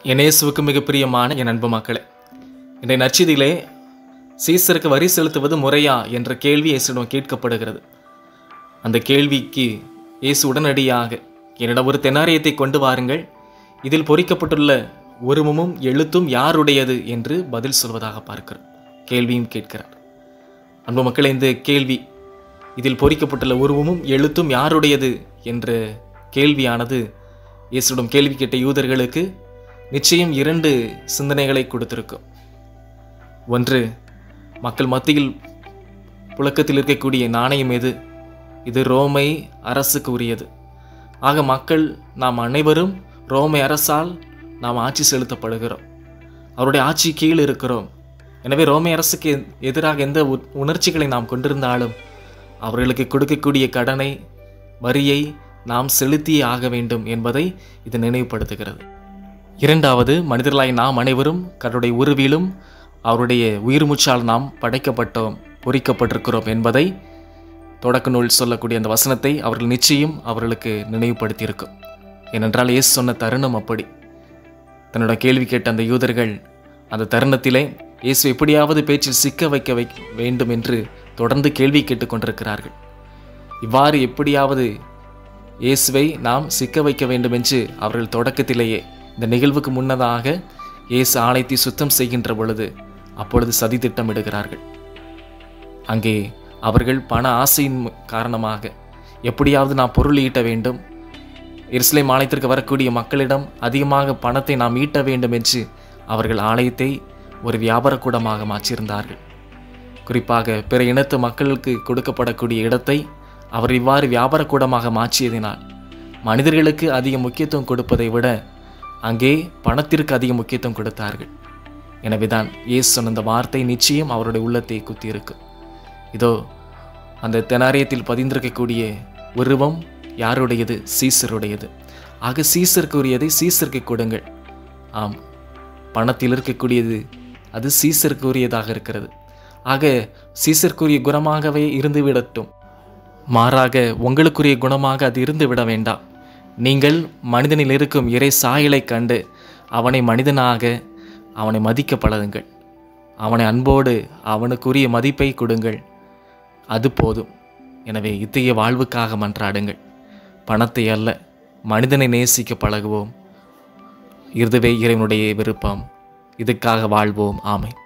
என் இயேசுவுக்கு மிக பிரியமான என் அன்பு மக்களே இன்றைய நற்செய்தியிலே சீசருக்கு வரி செலுத்துவது முறையா என்ற கேள்வி இயேசுவிடம் கேட்கப்படுகிறது அந்த கேள்விக்கு இயேசு உடனடியாக என்னிடம் ஒரு தெனாரியத்தை கொண்டு வாருங்கள் இதில் பொறிக்கப்பட்டுள்ள உருவமும் எழுத்தும் யாருடையது என்று பதில் சொல்வதாக பார்க்கிறோம் கேள்வியும் கேட்கிறார் அன்பு மக்களே இந்த கேள்வி இதில் பொறிக்கப்பட்டுள்ள உருவமும் எழுத்தும் யாருடையது என்ற கேள்வியானது இயேசுவிடம் கேள்வி கேட்ட யூதர்களுக்கு நிச்சயம் இரண்டு சிந்தனைகளை கொடுத்திருக்கும் ஒன்று மக்கள் மத்தியில் புழக்கத்தில் இருக்கக்கூடிய நாணயம் எது இது ரோமை அரசுக்கு உரியது ஆக மக்கள் நாம் அனைவரும் ரோமை அரசால் நாம் ஆட்சி செலுத்தப்படுகிறோம் அவருடைய ஆட்சி கீழ் இருக்கிறோம் எனவே ரோமை அரசுக்கு எதிராக எந்த உ- உணர்ச்சிகளை நாம் கொண்டிருந்தாலும் அவர்களுக்கு கொடுக்கக்கூடிய கடனை வரியை நாம் செலுத்தியே ஆக வேண்டும் என்பதை இது நினைவுபடுத்துகிறது இரண்டாவது மனிதர்களாய் நாம் அனைவரும் கடவுளுடைய உருவிலும் அவருடைய உயிர் மூச்சால் நாம் படைக்கப்பட்டோம் பொறிக்கப்பட்டிருக்கிறோம் என்பதை தொடக்க நூல் சொல்லக்கூடிய அந்த வசனத்தை அவர்கள் நிச்சயம் அவர்களுக்கு நினைவுபடுத்தியிருக்கும் ஏனென்றால் இயேசு சொன்ன தருணம் அப்படி தன்னோட கேள்வி கேட்ட அந்த யூதர்கள் அந்த தருணத்திலே இயேசு எப்படியாவது பேச்சில் சிக்க வைக்க வை வேண்டும் என்று தொடர்ந்து கேள்வி கேட்டுக்கொண்டிருக்கிறார்கள் இவ்வாறு எப்படியாவது இயேசுவை நாம் சிக்க வைக்க வேண்டும் என்று அவர்கள் தொடக்கத்திலேயே இந்த நிகழ்வுக்கு முன்னதாக இயேசு ஆலயத்தை சுத்தம் செய்கின்ற பொழுது அப்பொழுது சதி திட்டமிடுகிறார்கள் அங்கே அவர்கள் பண ஆசையின் காரணமாக எப்படியாவது நாம் பொருள் ஈட்ட வேண்டும் எருசலேம் ஆலயத்திற்கு வரக்கூடிய மக்களிடம் அதிகமாக பணத்தை நாம் ஈட்ட வேண்டும் என்று அவர்கள் ஆலயத்தை ஒரு வியாபார கூடமாக மாற்றியிருந்தார்கள் குறிப்பாக பிற இனத்து மக்களுக்கு கொடுக்கப்படக்கூடிய இடத்தை அவர் இவ்வாறு வியாபார கூடமாக மாற்றியதினால் மனிதர்களுக்கு அதிக முக்கியத்துவம் கொடுப்பதை விட அங்கே பணத்திற்கு அதிக முக்கியத்துவம் கொடுத்தார்கள் எனவேதான் இயேசு சொன்ன அந்த வார்த்தை நிச்சயம் அவருடைய உள்ளத்தை குத்தியிருக்கும் இதோ அந்த தெனாரியத்தில் பதிந்திருக்கக்கூடிய உருவம் யாருடையது சீசருடையது ஆக சீசருக்கு உரியதை சீசருக்கு கொடுங்கள் ஆம் பணத்தில் இருக்கக்கூடியது அது சீசருக்கு உரியதாக இருக்கிறது ஆக சீசருக்குரிய குணமாகவே இருந்து விடட்டும் மாறாக உங்களுக்குரிய குணமாக அது இருந்து விட வேண்டாம் நீங்கள் மனிதனில் இருக்கும் இறை சாயலை கண்டு அவனை மனிதனாக அவனை மதிக்க பழகுங்கள் அவனை அன்போடு அவனுக்குரிய மதிப்பை கொடுங்கள் அது போதும் எனவே இத்தகைய வாழ்வுக்காக மன்றாடுங்கள் பணத்தை அல்ல மனிதனை நேசிக்க பழகுவோம் இதுவே இறைவனுடைய விருப்பம் இதுக்காக வாழ்வோம் ஆமை